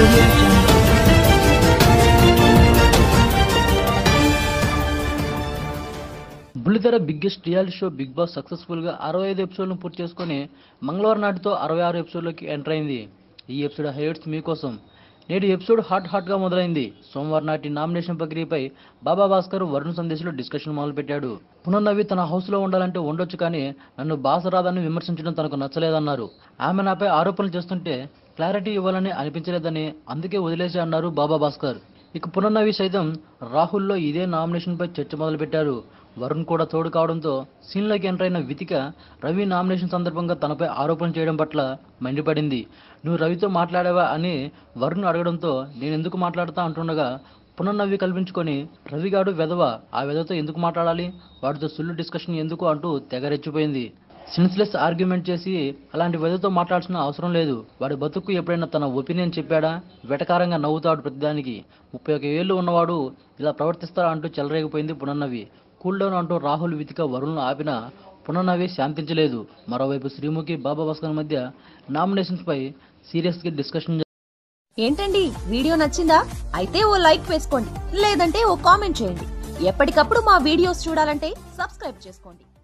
audio jungle. బుల్లితెర biggest reality show big boss successful గా అరవై ఐదు ఎపిసోడ్లను పూర్తి చేసుకుని మంగళవారం నాటితో అరవై ఆరు ఎపిసోడ్లోకి ఎంటర్ అయింది ఈ ఎపిసోడ్ హైలైట్స్ మీకోసం నేడు ఎపిసోడ్ హాట్ హాట్ గా మొదలైంది సోమవారం నాటి నామినేషన్ ప్రక్రియపై బాబా భాస్కర్ వరుణ్ సందేశ్లో డిస్కషన్ మొదలుపెట్టాడు పునర్నవి తన హౌస్ లో ఉండాలంటే ఉండొచ్చు కానీ నన్ను బాస రాదని విమర్శించడం తనకు నచ్చలేదన్నారు ఆమె నాపై ఆరోపణలు చేస్తుంటే క్లారిటీ ఇవ్వాలని అనిపించలేదని అందుకే వదిలేసి అన్నారు బాబా భాస్కర్ ఇక పునర్నవి సైతం రాహుల్లో ఇదే నామినేషన్ పై చర్చ మొదలుపెట్టారు వరుణ్ కూడా తోడు కావడంతో సీన్లోకి ఎంటర్ అయిన వితిక రవి నామినేషన్ సందర్భంగా తనపై ఆరోపణ చేయడం పట్ల మండిపడింది నువ్వు రవితో మాట్లాడావా అని వరుణ్ అడగడంతో నేను ఎందుకు మాట్లాడతా అంటుండగా పునర్నవి కల్పించుకొని రవిగాడు వెధవ ఆ వెధవతో ఎందుకు మాట్లాడాలి వాడితో సుల్లు డిస్కషన్ ఎందుకు అంటూ తెగరెచ్చిపోయింది సెన్స్లెస్ ఆర్గ్యుమెంట్ చేసి అలాంటి వెదతో మాట్లాడాల్సిన అవసరం లేదు వాడి బతుకు ఎప్పుడైనా తన ఒపీనియన్ చెప్పాడా వెటకారంగా నవ్వుతాడు ప్రతిదానికి ముప్పై ఒక ఏళ్ళు ఉన్నవాడు ఇలా ప్రవర్తిస్తాడా అంటూ చెలరేగిపోయింది పునర్నవి కూల్ డౌన్ అంటూ రాహుల్ వితిక వరుణ్ను ఆపిన పునర్నవి శాంతించలేదు మరోవైపు శ్రీముఖి బాబా భాస్కర్ మధ్య నామినేషన్స్ పై సీరియస్ గా డిస్కషన్ ఏంటండి వీడియో నచ్చిందా అయితే ఓ లైక్ వేసుకోండి లేదంటే ఓ కామెంట్ చేయండి ఎప్పటికప్పుడు మా వీడియోస్ చూడాలంటే సబ్స్క్రైబ్ చేసుకోండి